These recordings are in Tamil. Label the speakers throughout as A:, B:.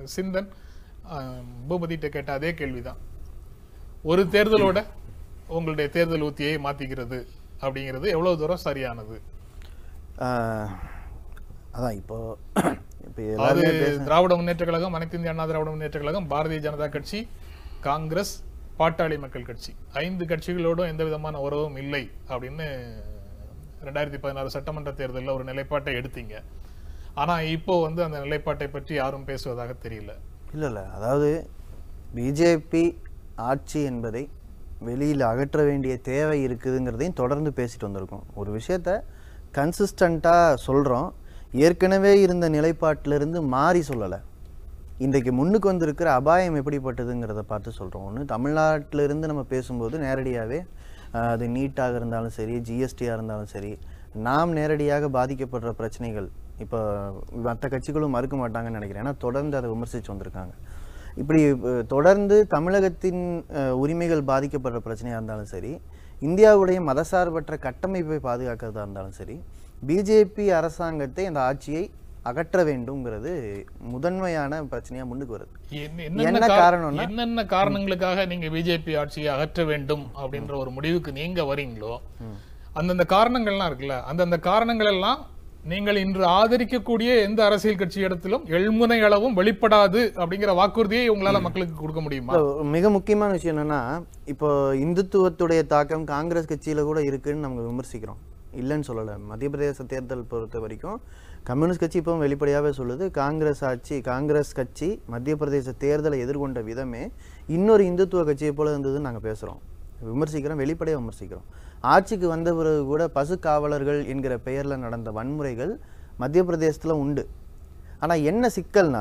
A: சிந்தன் அஹ், பூபதிட்ட கேட்ட அதே கேள்விதான் ஒரு தேர்தலோட உங்களுடைய தேர்தல் உத்தியை மாத்திக்கிறது அப்படிங்கிறது எவ்வளவு தூரம் சரியானது
B: ஆஹ், அதான் இப்போ இப்போ
A: அது
B: எல்லாருமே
A: திராவிட முன்னேற்ற கழகம் அனைத்து இந்திய அண்ணா திராவிட முன்னேற்ற கழகம் பாரதிய ஜனதா கட்சி காங்கிரஸ் பாட்டாளி மக்கள் கட்சி ஐந்து கட்சிகளோடும் எந்த விதமான உறவும் இல்லை அப்படின்னு ரெண்டாயிரத்தி பதினாறு சட்டமன்ற தேர்தலில் ஒரு நிலைப்பாட்டை எடுத்தீங்க ஆனா இப்போ வந்து அந்த நிலைப்பாட்டை பற்றி யாரும் பேசுவதாக தெரியல
B: இல்லை இல்லை அதாவது பிஜேபி ஆட்சி என்பதை வெளியில் அகற்ற வேண்டிய தேவை இருக்குதுங்கிறதையும் தொடர்ந்து பேசிட்டு வந்திருக்கோம் ஒரு விஷயத்த கன்சிஸ்டண்ட்டாக சொல்கிறோம் ஏற்கனவே இருந்த நிலைப்பாட்டிலிருந்து மாறி சொல்லலை இன்றைக்கு முன்னுக்கு வந்திருக்கிற அபாயம் எப்படிப்பட்டதுங்கிறத பார்த்து சொல்கிறோம் ஒன்று தமிழ்நாட்டில இருந்து நம்ம பேசும்போது நேரடியாகவே அது நீட்டாக இருந்தாலும் சரி ஜிஎஸ்டியாக இருந்தாலும் சரி நாம் நேரடியாக பாதிக்கப்படுற பிரச்சனைகள் இப்போ மற்ற கட்சிகளும் மறுக்க மாட்டாங்கன்னு நினைக்கிறேன் ஏன்னா தொடர்ந்து அதை விமர்சித்து வந்திருக்காங்க இப்படி அஹ், தொடர்ந்து தமிழகத்தின் அஹ், உரிமைகள் பாதிக்கப்படுற பிரச்சனையாக இருந்தாலும் சரி இந்தியாவுடைய மதசார்பற்ற கட்டமைப்பை பாதுகாக்கிறதா இருந்தாலும் சரி பிஜேபி அரசாங்கத்தை அந்த ஆட்சியை அகற்ற வேண்டும்ங்கிறது முதன்மையான பிரச்சனையா முன்னுக்கு வருது
A: என்ன-
B: என்ன
A: என்னென்ன கா-
B: காரணம்னா-
A: என்னென்ன காரணங்களுக்காக நீங்க பிஜேபி ஆட்சியை அகற்ற வேண்டும் அப்படின்ற ஒரு முடிவுக்கு நீங்க வரீங்களோ அந்தந்த காரணங்கள்லாம் இருக்குல்ல அந்தந்த காரணங்கள் எல்லாம் நீங்கள் இன்று ஆதரிக்கக்கூடிய எந்த அரசியல் கட்சி இடத்திலும் எள்முனை அளவும் வெளிப்படாது அப்படிங்கிற வாக்குறுதியை உங்களால மக்களுக்கு கொடுக்க முடியுமா
B: இல்ல, ஒரு மிக முக்கியமான விஷயம் என்னன்னா இப்போ இந்துத்துவத்துடைய தாக்கம் காங்கிரஸ் கட்சியில கூட இருக்குன்னு நம்ம விமர்சிக்கிறோம் இல்லைன்னு சொல்லலை மத்திய பிரதேச தேர்தல் பொறுத்த வரைக்கும் கம்யூனிஸ்ட் கட்சி இப்போ வெளிப்படையாகவே சொல்லுது காங்கிரஸ் ஆட்சி காங்கிரஸ் கட்சி மத்திய பிரதேச தேர்தலை எதிர்கொண்ட விதமே இன்னொரு இந்துத்துவ கட்சியை போல இருந்ததுன்னு நாங்கள் பேசுகிறோம் விமர்சிக்கிறோம் வெளிப்படையாக விமர்சிக்கிறோம் ஆட்சிக்கு வந்த பிறகு கூட பசு காவலர்கள் என்கிற பெயரில் நடந்த வன்முறைகள் மத்திய பிரதேசத்தில் உண்டு ஆனால் என்ன சிக்கல்னா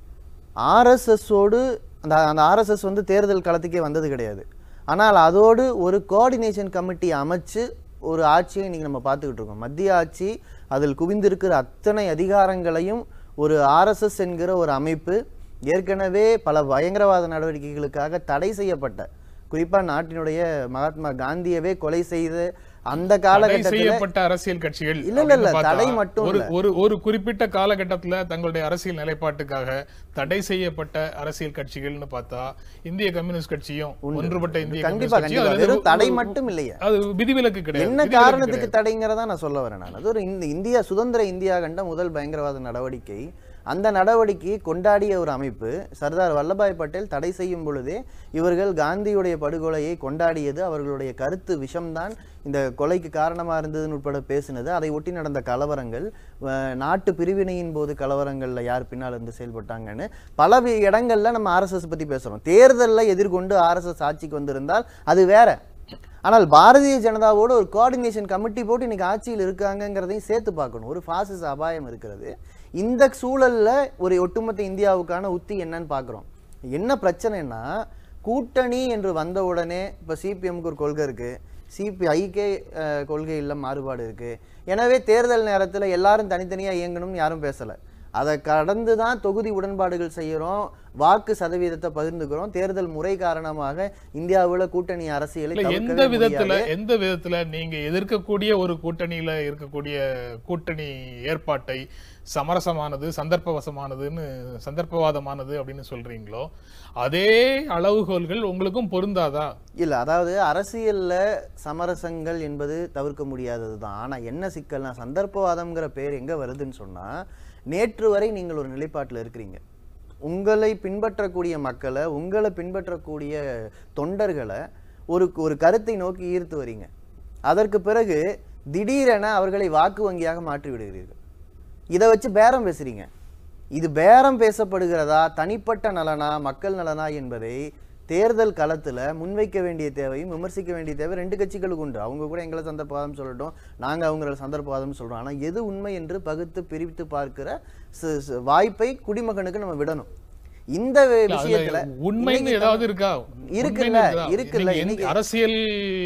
B: ஆர்எஸ்எஸோடு அந்த அந்த ஆர்எஸ்எஸ் வந்து தேர்தல் களத்துக்கே வந்தது கிடையாது ஆனால் அதோடு ஒரு கோஆர்டினேஷன் கமிட்டி அமைச்சு ஒரு ஆட்சியை இன்னைக்கு நம்ம பார்த்துக்கிட்டு இருக்கோம் மத்திய ஆட்சி அதில் குவிந்திருக்கிற அத்தனை அதிகாரங்களையும் ஒரு ஆர்எஸ்எஸ் என்கிற ஒரு அமைப்பு ஏற்கனவே பல பயங்கரவாத நடவடிக்கைகளுக்காக தடை செய்யப்பட்ட குறிப்பா நாட்டினுடைய மகாத்மா காந்தியவே கொலை செய்த அந்த
A: தடை
B: காலகட்டத்தில்
A: செய்யப்பட்ட அரசியல் கட்சிகள்
B: இல்ல, இல்ல, இல்ல,
A: அப்படின்னு பார்த்தா,
B: தடை மட்டும்
A: ஒரு
B: இல்ல.
A: ஒரு ஒரு குறிப்பிட்ட காலகட்டத்துல தங்களுடைய அரசியல் நிலைப்பாட்டுக்காக தடை செய்யப்பட்ட அரசியல் கட்சிகள்னு பார்த்தா இந்திய கம்யூனிஸ்ட் கட்சியும் ஒன்றுபட்ட இந்திய
B: கண்டிப்பா
A: கம்யூனிஸ்ட் கட்சியும்
B: கண்டிப்பா
A: அது
B: வெறும் தடை
A: ஒரு-
B: மட்டும் இல்லையே
A: அது விதிவிலக்கு கிடையாது
B: என்ன
A: விதிவிலக்கு
B: காரணத்துக்கு
A: கிடையாது.
B: தடைங்கிறதா நான் சொல்ல வரேன் நான் அது ஒரு இந்த இந்தியா சுதந்திர இந்தியா கண்ட முதல் பயங்கரவாத நடவடிக்கை அந்த நடவடிக்கையை கொண்டாடிய ஒரு அமைப்பு சர்தார் வல்லபாய் பட்டேல் தடை செய்யும் பொழுதே இவர்கள் காந்தியுடைய படுகொலையை கொண்டாடியது அவர்களுடைய கருத்து விஷம்தான் இந்த கொலைக்கு காரணமா இருந்ததுன்னு உட்பட பேசினது அதை ஒட்டி நடந்த கலவரங்கள் அஹ், நாட்டு பிரிவினையின் போது கலவரங்கள்ல யார் பின்னால் இருந்து செயல்பட்டாங்கன்னு பல வி- இடங்கள்ல நம்ம ஆர்எஸ்எஸ் பத்தி பேசுறோம் தேர்தல்ல எதிர்கொண்டு ஆர்எஸ்எஸ் ஆட்சிக்கு வந்திருந்தால் அது வேற ஆனால் பாரதிய ஜனதாவோட ஒரு கோஆர்டினேஷன் கமிட்டி போட்டு இன்னைக்கு ஆட்சியில் இருக்காங்கங்கிறதையும் சேர்த்து பார்க்கணும் ஒரு பாசிச அபாயம் இருக்கிறது இந்த சூழல்ல ஒரு ஒட்டுமொத்த இந்தியாவுக்கான உத்தி என்னன்னு பார்க்குறோம் என்ன பிரச்சனைன்னா கூட்டணி என்று வந்த உடனே இப்போ சிபிஎம்க்கு ஒரு கொள்கை இருக்கு சிபிஐக்கே கொள்கையில் மாறுபாடு இருக்கு எனவே தேர்தல் நேரத்துல எல்லாரும் தனித்தனியா இயங்கணும்னு யாரும் பேசல அதை கடந்து தான் தொகுதி உடன்பாடுகள் செய்யறோம் வாக்கு சதவீதத்தை பகிர்ந்துக்கிறோம் தேர்தல் முறை காரணமாக இந்தியாவுல கூட்டணி அரசியலை
A: இல்ல, எந்த
B: தவிர்க்கவே
A: விதத்துல
B: முடியாது.
A: எந்த விதத்துல நீங்க எதிர்க்கக்கூடிய ஒரு கூட்டணியில இருக்கக்கூடிய கூட்டணி ஏற்பாட்டை சமரசமானது சந்தர்ப்பவசமானதுன்னு சந்தர்ப்பவாதமானது அப்படின்னு சொல்றீங்களோ அதே அளவுகோல்கள் உங்களுக்கும் பொருந்தாதா
B: இல்ல அதாவது அரசியல்ல சமரசங்கள் என்பது தவிர்க்க முடியாதது தான் ஆனா என்ன சிக்கல்னா சந்தர்ப்பவாதம்ங்கிற பேர் எங்க வருதுன்னு சொன்னா நேற்று வரை நீங்கள் ஒரு நிலைப்பாட்டில் இருக்கிறீங்க உங்களை பின்பற்றக்கூடிய மக்களை உங்களை பின்பற்றக்கூடிய தொண்டர்களை ஒரு ஒரு கருத்தை நோக்கி ஈர்த்து வரீங்க அதற்கு பிறகு திடீரென அவர்களை வாக்கு வங்கியாக மாற்றி விடுகிறீர்கள் இதை வச்சு பேரம் பேசுறீங்க இது பேரம் பேசப்படுகிறதா தனிப்பட்ட நலனா மக்கள் நலனா என்பதை தேர்தல் களத்துல முன்வைக்க வேண்டிய தேவையும் விமர்சிக்க வேண்டிய தேவை ரெண்டு கட்சிகளுக்கு உண்டு அவங்க கூட எங்களை சந்தர்ப்பவாதம் சொல்லட்டும் நாங்க அவங்கள சந்தர்ப்பவாதம் சொல்றோம் ஆனா எது உண்மை என்று பகுத்து பிரித்து பார்க்கிற ச- ச- வாய்ப்பை குடிமகனுக்கு நம்ம விடணும் இந்த
A: இல்ல, அதுல
B: விஷயத்துல
A: உண்மைன்னு
B: இன்னைக்கு
A: ஏதாவது இருக்கா
B: இருக்குல்ல,
A: உண்மைன்னு இருக்குதா?
B: இருக்குல்ல,
A: நீங்க எந்த
B: இன்னைக்கு-
A: அரசியல்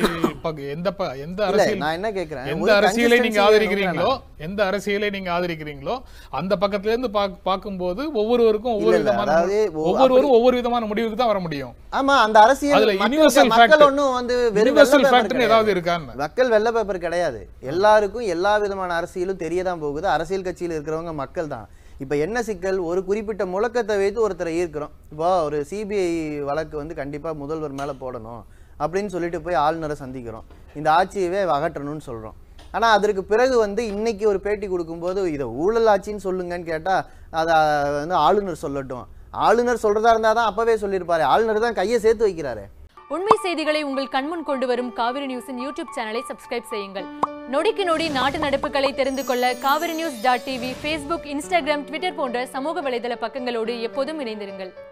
A: பக்க- எந்த ப- எந்த
B: இல்ல
A: அரசியல்
B: நான் என்ன கேக்குறேன்
A: எந்த
B: ஒரு
A: அரசியலை நீங்க
B: consistency
A: ஆதரிக்கிறீங்களோ
B: வேணும்ல
A: எந்த அரசியலை நீங்க ஆதரிக்கிறீங்களோ அந்த பக்கத்துல இருந்து பாக்- பார்க்கும்போது ஒவ்வொருவருக்கும் ஒவ்வொரு
B: இல்ல, இல்ல,
A: விதமான
B: அதாவது ஒ-
A: ஒவ்வொருவரும் ஒவ்வொரு விதமான முடிவுக்கு தான் வர முடியும்
B: ஆமா அந்த அரசியல்
A: அதுல
B: மக்கள்
A: universal
B: மக்கள்
A: fact-
B: ஒண்ணும் வந்து வெறும்
A: யுனிவர்சல்
B: வெள்ளை paper
A: ஃபேக்ட்னு ஏதாவது
B: கிடையாது.
A: இருக்கான்னு
B: மக்கள் வெள்ளை பேப்பர் கிடையாது எல்லாருக்கும் எல்லா விதமான அரசியலும் தெரியதான் போகுது அரசியல் கட்சியில் இருக்கிறவங்க மக்கள் தான் இப்போ என்ன சிக்கல் ஒரு குறிப்பிட்ட முழக்கத்தை வைத்து ஒருத்தரை ஈர்க்கிறோம் இப்போ ஒரு சிபிஐ வழக்கு வந்து கண்டிப்பாக முதல்வர் மேலே போடணும் அப்படின்னு சொல்லிட்டு போய் ஆளுநரை சந்திக்கிறோம் இந்த ஆட்சியவே அகற்றணும்னு சொல்கிறோம் ஆனால் அதற்கு பிறகு வந்து இன்னைக்கு ஒரு பேட்டி கொடுக்கும்போது இதை ஊழல் ஆட்சின்னு சொல்லுங்கன்னு கேட்டால் அதை வந்து ஆளுநர் சொல்லட்டும் ஆளுநர் சொல்றதா இருந்தால் தான் அப்பவே சொல்லியிருப்பாரு ஆளுநர் தான் கையை சேர்த்து வைக்கிறாரு
C: உண்மை செய்திகளை உங்கள் கண்முன் கொண்டு வரும் காவிரி நியூஸின் யூடியூப் சேனலை சப்ஸ்கிரைப் செய்யுங்கள் நொடிக்கு நொடி நாட்டு நடப்புகளை தெரிந்து கொள்ள Kaveri news dot TV Facebook Instagram Twitter போன்ற சமூக வலைதள பக்கங்களோடு எப்போதும் இணைந்திருங்கள்